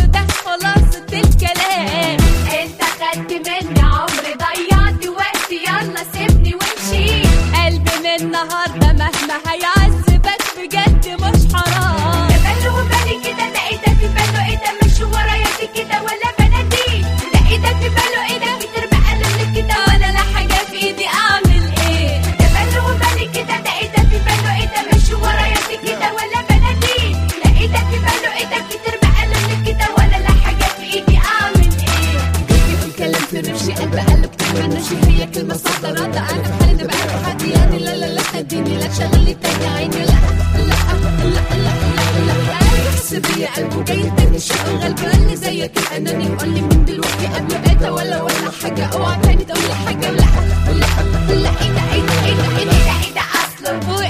ده خلاصة الكلام انت خدت مني عمري ضيعت وقتي يلا سيبني وامشي قلبي من النهاردة مهما هيعذبك بجد مش حرام ده باله وبالي كده لقيتك في باله ايه ده مش ورايا دي كده ولا بناديك لقيتك في باله ايه ده كتير بقلل كده ولا لا حاجة في ايدي اعمل ايه ده باله وبالي كده لقيتك في باله ايه ده مش ورايا دي كده ولا بناديك لقيتك في باله ايه ده كتير بقلل كده ولا لا حاجة في ايدي اعمل ايه جيتي في الكلام في نفسي قلب قلب تتمنشي هي كلمة صعبة رد انا في حالي بقى تحدي يعني لا لا لا اديني لا تشغلي تاني عيني لا لا لا لا لا لا يحس بيا قلبه جاي تاني شغل غلبان اللي زيك الاناني قول لي من دلوقتي قبل بيتا ولا ولا حاجة اوعى تاني تقول لي حاجة لا لا لا ايه ده ايه ده ايه ده ايه ده ايه ده ايه ده اصلا